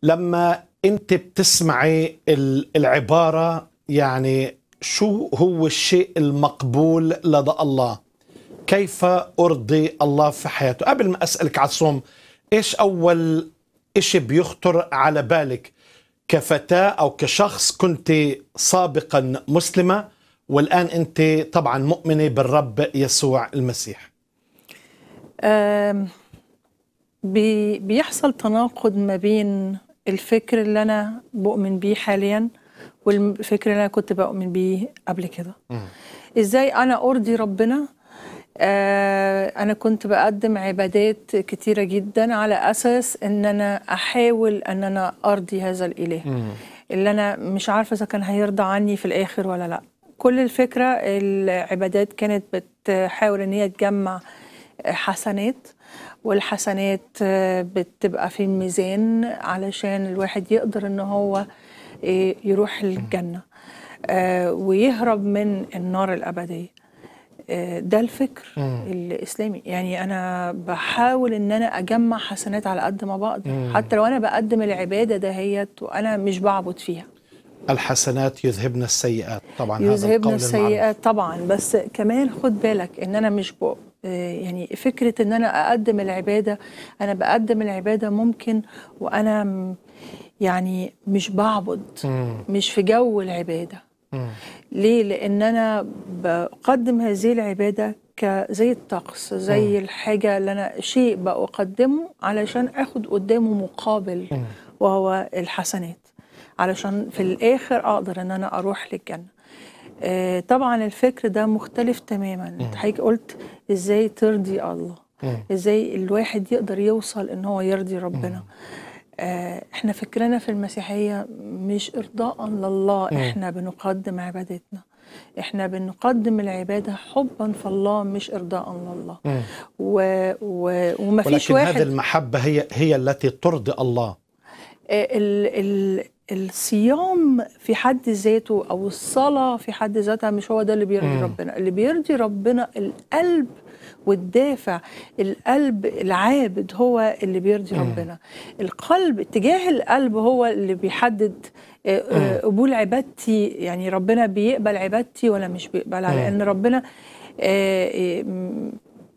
لما انت بتسمعي ال- العباره يعني شو هو الشيء المقبول لدى الله كيف ارضي الله في حياته قبل ما اسالك على الصوم ايش اول اشي بيخطر على بالك كفتاه او كشخص كنت سابقا مسلمه والان انت طبعا مؤمنه بالرب يسوع المسيح آم، بي- بيحصل تناقض ما بين الفكر اللي انا بؤمن بيه حاليا والفكر اللي انا كنت بؤمن بيه قبل كده ازاي انا ارضي ربنا آه انا كنت بقدم عبادات كتيره جدا على اساس ان انا احاول ان انا ارضي هذا الاله اللي انا مش عارفه اذا كان هيرضى عني في الاخر ولا لا كل الفكره العبادات كانت بتحاول ان هي تجمع حسنات والحسنات آه، بتبقى في الميزان علشان الواحد يقدر ان هو آه، يروح الجنه آه، ويهرب من النار الابديه آه، ده الفكر الاسلامي يعني انا بحاول ان انا اجمع حسنات على قد ما بقدر حتى لو انا بقدم العباده دهيت وانا مش بعبد فيها الحسنات يذهبن السيئات طبعا هذا يذهبنا القول المعروف. السيئات طبعا بس كمان خد بالك ان انا مش بق... آه، يعني فكره ان انا اقدم العباده انا بقدم العباده ممكن وانا م- يعني مش بعبد مش في جو العباده ليه لان انا بقدم هذه العباده كزي الطقس زي الحاجه اللي انا شيء بقدمه علشان اخد قدامه مقابل وهو الحسنات علشان في الاخر اقدر ان انا اروح للجنه آه، طبعا الفكر ده مختلف تماما انت حضرتك قلت ازاي ترضي الله ازاي الواحد يقدر يوصل ان هو يرضي ربنا آه، احنا فكرنا في المسيحيه مش ارضاء لله احنا بنقدم عبادتنا احنا بنقدم العباده حبا في الله مش ارضاء لله و... و... ومفيش ولكن واحد هذه المحبه هي هي التي ترضي الله ال ال الصيام في حد ذاته او الصلاه في حد ذاتها مش هو ده اللي بيرضي ربنا اللي بيرضي ربنا القلب والدافع القلب العابد هو اللي بيرضي ربنا القلب اتجاه القلب هو اللي بيحدد آه، آه، قبول عبادتي يعني ربنا بيقبل عبادتي ولا مش بيقبلها لان ربنا آه، آه، م-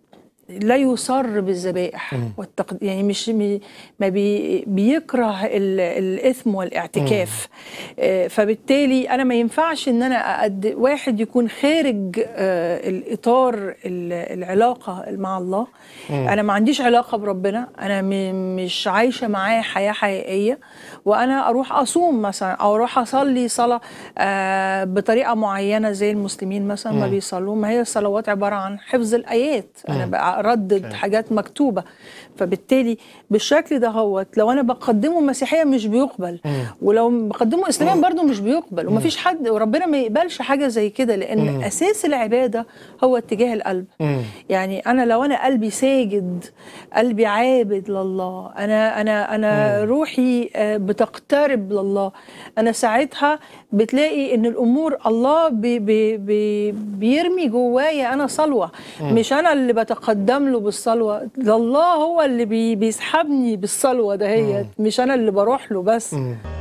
لا يصر بالذبائح والتقد... يعني مش م- ما بي... بيكره ال... الاثم والاعتكاف آه، فبالتالي انا ما ينفعش ان انا أقد... واحد يكون خارج آه، الاطار ال... العلاقه مع الله انا ما عنديش علاقه بربنا انا م... مش عايشه معاه حياه حقيقيه وانا اروح اصوم مثلا او اروح اصلي صلاه آه، بطريقه معينه زي المسلمين مثلا ما بيصلوا ما هي الصلوات عباره عن حفظ الايات انا بردد حاجات مكتوبه فبالتالي بالشكل ده هوت لو انا بقدمه مسيحيه مش بيقبل ولو بقدمه اسلاميا برضه مش بيقبل ومفيش حد وربنا ما يقبلش حاجه زي كده لان اساس العباده هو اتجاه القلب يعني انا لو انا قلبي ساجد قلبي عابد لله انا انا انا روحي آه، بتقترب لله انا ساعتها بتلاقي ان الامور الله بي بي بي بيرمي جوايا انا صلوه مش انا اللي بتقدم له بالصلوه ده الله هو اللي بي بيسحبني بالصلوه دهيت مش انا اللي بروح له بس